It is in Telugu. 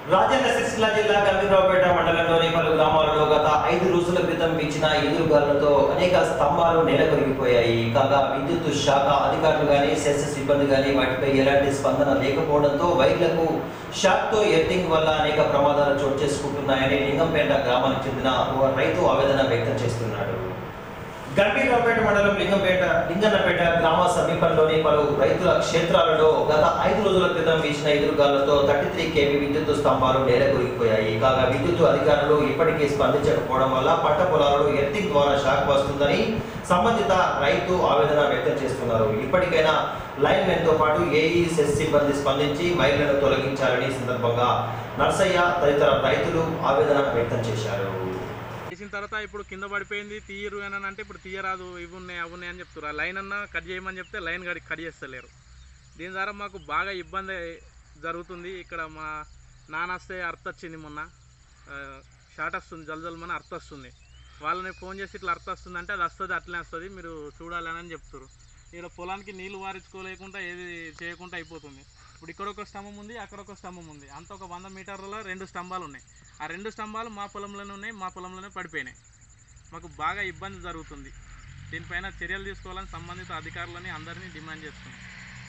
రాజన్న సిరిసిల్ల జిల్లా గంభీరావుపేట మండలంలోని పలు గ్రామాలలో గత ఐదు రోజుల క్రితం వీచిన ఎదురుగాలులతో అనేక స్తంభాలు నెలకొరిగిపోయాయి కాగా విద్యుత్ శాఖ అధికారులు గాని సెస్ సిబ్బంది గాని వాటిపై ఎలాంటి స్పందన లేకపోవడంతో వైర్లకు షాక్తో ఎర్తింగ్ వల్ల అనేక ప్రమాదాలు చోటు చేసుకుంటున్నాయని లింగంపేట గ్రామానికి చెందిన ఓ రైతు ఆవేదన వ్యక్తం చేస్తున్నాడు గంభీరావుపేట మండలం లింగంపేట లింగన్నపేట గ్రామ సమీపంలోని పలు రైతుల క్షేత్రాలలో గత ఐదు రోజుల క్రితం వీసిన ఎదురుగాలతో థర్టీ త్రీ కేవీ విద్యుత్ స్తంభాలు నేలకొరిగిపోయాయి కాగా విద్యుత్ అధికారులు ఇప్పటికీ స్పందించకపోవడం వల్ల పంట పొలాలలో ఎర్తింగ్ ద్వారా షాక్ వస్తుందని సంబంధిత రైతు ఆవేదన వ్యక్తం చేస్తున్నారు ఇప్పటికైనా లైన్ మెన్ తో పాటు ఏఈ సెస్ సిబ్బంది స్పందించి వైర్లను తొలగించాలని ఈ సందర్భంగా నర్సయ్య తదితర రైతులు ఆవేదన వ్యక్తం చేశారు చేసిన తర్వాత ఇప్పుడు కింద పడిపోయింది తీయరు అని అంటే ఇప్పుడు తీయరాదు ఇవి ఉన్నాయి అవి ఉన్నాయి అని చెప్తారు ఆ లైన్ అన్న కట్ చేయమని చెప్తే లైన్ గడి కట్ చేస్తలేరు దీని ద్వారా మాకు బాగా ఇబ్బంది జరుగుతుంది ఇక్కడ మా నాన్న వస్తే అర్థ వచ్చింది మొన్న ఆ, షార్ట్ వస్తుంది జల్జల్మని అర్థ వస్తుంది వాళ్ళని ఫోన్ చేసి ఇట్లా అర్థ వస్తుంది అంటే అది వస్తుంది అట్లనే వస్తుంది మీరు చూడాలని అని చెప్తారు ఇక్కడ పొలానికి నీళ్లు వారించుకోలేకుండా ఏది చేయకుండా అయిపోతుంది ఇప్పుడు ఇక్కడ ఒక స్తంభం ఉంది అక్కడ ఒక స్తంభం ఉంది అంత ఒక వంద మీటర్లలో రెండు స్తంభాలు ఉన్నాయి ఆ రెండు స్తంభాలు మా పొలంలోనే ఉన్నాయి మా పొలంలోనే పడిపోయినాయి మాకు బాగా ఇబ్బంది జరుగుతుంది దీనిపైన చర్యలు తీసుకోవాలని సంబంధిత అధికారులని అందరినీ డిమాండ్ చేస్తున్నాం